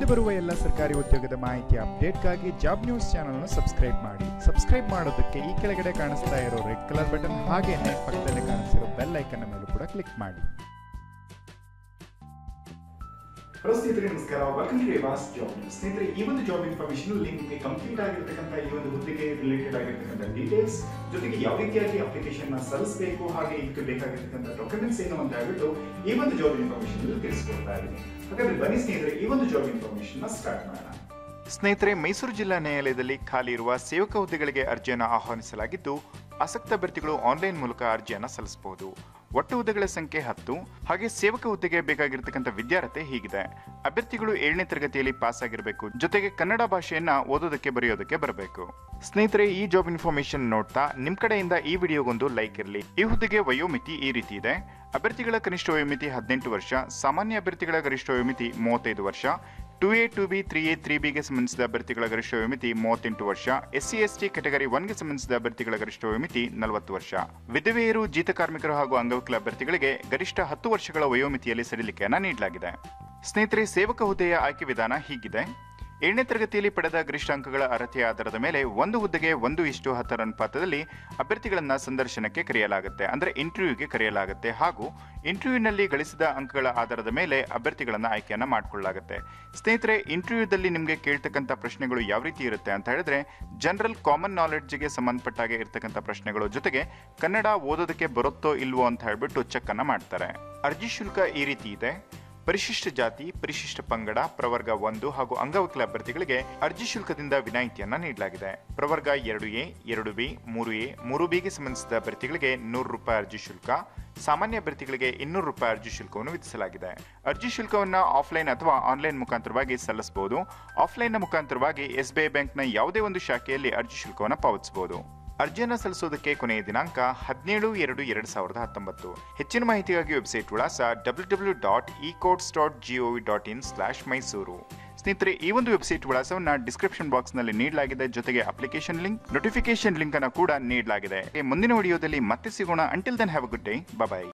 ಬರುವ ಎಲ್ಲ ಸರ್ಕಾರಿ ಉದ್ಯೋಗದ ಮಾಹಿತಿ ಅಪ್ಡೇಟ್ಗಾಗಿ ಜಾಬ್ ನ್ಯೂಸ್ ಚಾನಲ್ನ ಸಬ್ಸ್ಕ್ರೈಬ್ ಮಾಡಿ ಸಬ್ಸ್ಕ್ರೈಬ್ ಮಾಡೋದಕ್ಕೆ ಈ ಕೆಳಗಡೆ ಕಾಣಿಸ್ತಾ ಇರೋ ರೆಡ್ ಕಲರ್ ಬಟನ್ ಹಾಗೇನೆ ಪಕ್ಕದಲ್ಲಿ ಕಾಣಿಸ್ತಿರೋ ಬೆಲ್ ಐಕನ್ ಮೇಲೂ ಕೂಡ ಕ್ಲಿಕ್ ಮಾಡಿ ಹಲೋ ಸ್ನೇಹಿತರೆ ನಮಸ್ಕಾರ ವೆಲ್ಕಮ್ ಟು ರಿವಾಸ್ ಜಾಬ್ ನ್ಯೂಸ್ ಸ್ನೇಹಿತರೆ ಈ ಒಂದು ಜಾಬ್ ಇನ್ಫಾರ್ಮೇಶನ್ ಲಿಂಕ್ಗೆ ಕಂಪ್ಲೀಟ್ ಆಗಿರ್ತಕ್ಕಂಥ ಈ ಒಂದು ಹುದ್ದೆಗೆ ರಿಲೇಟೆಡ್ ಆಗಿರ್ತಕ್ಕಂಥ ಡೀಟೇಲ್ಸ್ ಜೊತೆಗೆ ಯಾವ ರೀತಿಯಾಗಿ ಅಪ್ಲಿಕೇಶನ್ ನ ಸಲ್ಲಿಸಬೇಕು ಹಾಗೆ ಇದಕ್ಕೆ ಬೇಕಾಗಿರ್ತಕ್ಕಂಥ ಡಾಕ್ಯುಮೆಂಟ್ಸ್ ಏನು ಅಂತ ಹೇಳ್ಬಿಟ್ಟು ಈ ಒಂದು ಜಾಬ್ ಇನ್ಫಾರ್ಮೇಶನ್ ತಿಳಿಸ್ಕೊಡ್ತಾ ಇದ್ದೀನಿ ಹಾಗಾದ್ರೆ ಬನ್ನಿ ಸ್ನೇಹಿತರೆ ಈ ಒಂದು ಜಾಬ್ ಇನ್ಫಾರ್ಮೇಶನ್ ನ ಸ್ಟಾರ್ಟ್ ಮಾಡೋಣ ಸ್ನೇಹಿತರೆ ಮೈಸೂರು ಜಿಲ್ಲಾ ನ್ಯಾಯಾಲಯದಲ್ಲಿ ಖಾಲಿ ಇರುವ ಸೇವಕ ಹುದ್ದೆಗಳಿಗೆ ಅರ್ಜಿಯನ್ನು ಆಹ್ವಾನಿಸಲಾಗಿದ್ದು ಆಸಕ್ತ ಅಭ್ಯರ್ಥಿಗಳು ಆನ್ಲೈನ್ ಮೂಲಕ ಅರ್ಜಿಯನ್ನು ಸಲ್ಲಿಸಬಹುದು ಒಟ್ಟು ಹುದ್ದೆಗಳ ಸಂಖ್ಯೆ ಹತ್ತು ಹಾಗೆ ಸೇವಕ ಹುದ್ದೆಗೆ ಬೇಕಾಗಿರ್ತಕ್ಕಂಥ ವಿದ್ಯಾರ್ಥಿ ಹೀಗಿದೆ ಅಭ್ಯರ್ಥಿಗಳು ಏಳನೇ ತರಗತಿಯಲ್ಲಿ ಪಾಸ್ ಆಗಿರಬೇಕು ಜೊತೆಗೆ ಕನ್ನಡ ಭಾಷೆಯನ್ನ ಓದೋದಕ್ಕೆ ಬರೆಯೋದಕ್ಕೆ ಬರಬೇಕು ಸ್ನೇಹಿತರೆ ಈ ಜಾಬ್ ಇನ್ಫಾರ್ಮೇಶನ್ ನೋಡ್ತಾ ನಿಮ್ ಕಡೆಯಿಂದ ಈ ವಿಡಿಯೋಗೊಂದು ಲೈಕ್ ಇರಲಿ ಈ ಹುದ್ದೆಗೆ ವಯೋಮಿತಿ ಈ ರೀತಿ ಇದೆ ಅಭ್ಯರ್ಥಿಗಳ ಕನಿಷ್ಠ ವಯೋಮಿತಿ ಹದಿನೆಂಟು ವರ್ಷ ಸಾಮಾನ್ಯ ಅಭ್ಯರ್ಥಿಗಳ ಗರಿಷ್ಠ ವಯೋಮಿತಿ ಮೂವತ್ತೈದು ವರ್ಷ two A two B three A three ಬಿಗೆ ಸಂಬಂಧಿಸಿದ ಅಭ್ಯರ್ಥಿಗಳ ಗರಿಷ್ಠ ವಯೋಮಿತಿ ಮೂವತ್ತೆಂಟು ವರ್ಷ S C S T category ಒನ್ಗೆ ಸಂಬಂಧಿಸಿದ ಅಭ್ಯರ್ಥಿಗಳ ಗರಿಷ್ಠ ವಯೋಮಿತಿ ನಲವತ್ತು ವರ್ಷ ವಿಧವೆಯರು ಜೀತ ಕಾರ್ಮಿಕರು ಹಾಗೂ ಅಂಗವಿಕಲ ಅಭ್ಯರ್ಥಿಗಳಿಗೆ ಗರಿಷ್ಠ ಹತ್ತು ವರ್ಷಗಳ ವಯೋಮಿತಿಯಲ್ಲಿ ಸಡಿಲಿಕೆಯನ್ನ ನೀಡಲಾಗಿದೆ ಸ್ನೇಹಿತರೆ ಸೇವಕ ಹುದ್ದೆಯ ಆಯ್ಕೆ ವಿಧಾನ ಹೀಗಿದೆ ಏಳನೇ ತರಗತಿಯಲ್ಲಿ ಪಡೆದ ಗರಿಷ್ಠ ಅಂಕಗಳ ಅರ್ಹತೆಯ ಆಧಾರದ ಮೇಲೆ ಒಂದು ಹುದ್ದೆಗೆ ಒಂದು ಇಷ್ಟು ಹತ್ತರ ಅನುಪಾತದಲ್ಲಿ ಅಭ್ಯರ್ಥಿಗಳನ್ನ ಸಂದರ್ಶನಕ್ಕೆ ಕರೆಯಲಾಗುತ್ತೆ ಅಂದ್ರೆ ಇಂಟರ್ವ್ಯೂಗೆ ಕರೆಯಲಾಗುತ್ತೆ ಹಾಗೂ ಇಂಟರ್ವ್ಯೂನಲ್ಲಿ ಗಳಿಸಿದ ಅಂಕಗಳ ಆಧಾರದ ಮೇಲೆ ಅಭ್ಯರ್ಥಿಗಳನ್ನ ಆಯ್ಕೆಯನ್ನ ಮಾಡಿಕೊಳ್ಳಲಾಗುತ್ತೆ ಸ್ನೇಹಿತರೆ ಇಂಟರ್ವ್ಯೂದಲ್ಲಿ ನಿಮಗೆ ಕೇಳ್ತಕ್ಕಂಥ ಪ್ರಶ್ನೆಗಳು ಯಾವ ರೀತಿ ಇರುತ್ತೆ ಅಂತ ಹೇಳಿದ್ರೆ ಜನರಲ್ ಕಾಮನ್ ನಾಲೆಡ್ಜ್ಗೆ ಸಂಬಂಧಪಟ್ಟಾಗೆ ಇರ್ತಕ್ಕಂಥ ಪ್ರಶ್ನೆಗಳು ಜೊತೆಗೆ ಕನ್ನಡ ಓದೋದಕ್ಕೆ ಬರುತ್ತೋ ಇಲ್ವೋ ಅಂತ ಹೇಳ್ಬಿಟ್ಟು ಚೆಕ್ ಅನ್ನ ಮಾಡ್ತಾರೆ ಅರ್ಜಿ ಶುಲ್ಕ ಈ ರೀತಿ ಇದೆ ಪರಿಶಿಷ್ಟ ಜಾತಿ ಪರಿಶಿಷ್ಟ ಪಂಗಡ ಪ್ರವರ್ಗ ಒಂದು ಹಾಗೂ ಅಂಗವಿಕಲ ಅಭ್ಯರ್ಥಿಗಳಿಗೆ ಅರ್ಜಿ ಶುಲ್ಕದಿಂದ ವಿನಾಯಿತಿಯನ್ನ ನೀಡಲಾಗಿದೆ ಪ್ರವರ್ಗ ಎರಡು ಎ ಎರಡು ಬಿ ಮೂರು ಎ ಮೂರು ಬಿಗೆ ಸಂಬಂಧಿಸಿದ ಅಭ್ಯರ್ಥಿಗಳಿಗೆ ನೂರು ರೂಪಾಯಿ ಅರ್ಜಿ ಶುಲ್ಕ ಸಾಮಾನ್ಯ ಅಭ್ಯರ್ಥಿಗಳಿಗೆ ಇನ್ನೂರು ರೂಪಾಯಿ ಅರ್ಜಿ ಶುಲ್ಕವನ್ನು ವಿಧಿಸಲಾಗಿದೆ ಅರ್ಜಿ ಶುಲ್ಕವನ್ನ ಆಫ್ಲೈನ್ ಅಥವಾ ಆನ್ಲೈನ್ ಮುಖಾಂತರವಾಗಿ ಸಲ್ಲಿಸಬಹುದು ಆಫ್ಲೈನ್ ಮುಖಾಂತರವಾಗಿ ಎಸ್ ಬಿ ಐ ಬ್ಯಾಂಕ್ನ ಯಾವುದೇ ಒಂದು ಶಾಖೆಯಲ್ಲಿ ಅರ್ಜಿ ಶುಲ್ಕವನ್ನು ಪಾವತಿಸಬಹುದು ಅರ್ಜಿಯನ್ನು ಸಲ್ಲಿಸೋದಕ್ಕೆ ಕೊನೆಯ ದಿನಾಂಕ ಹದಿನೇಳು ಎರಡು ಎರಡು ಸಾವಿರದ ಹತ್ತೊಂಬತ್ತು ಹೆಚ್ಚಿನ ಮಾಹಿತಿಗಾಗಿ ವೆಬ್ಸೈಟ್ ವಿಳಾಸ W W dot e courts dot gov dot in slash Mysuru ಸ್ನೇಹಿತರೆ ಈ ಒಂದು ವೆಬ್ಸೈಟ್ ವಿಳಾಸವನ್ನ ಡಿಸ್ಕ್ರಿಪ್ಷನ್ ಬಾಕ್ಸ್ ನಲ್ಲಿ ನೀಡಲಾಗಿದೆ ಜೊತೆಗೆ ಅಪ್ಲಿಕೇಶನ್ ಲಿಂಕ್ ನೋಟಿಫಿಕೇಶನ್ ಲಿಂಕ್ ಅನ್ನು ಕೂಡ ನೀಡಲಾಗಿದೆ ಮುಂದಿನ ವಿಡಿಯೋದಲ್ಲಿ ಮತ್ತೆ ಸಿಗೋಣ until then have a good day bye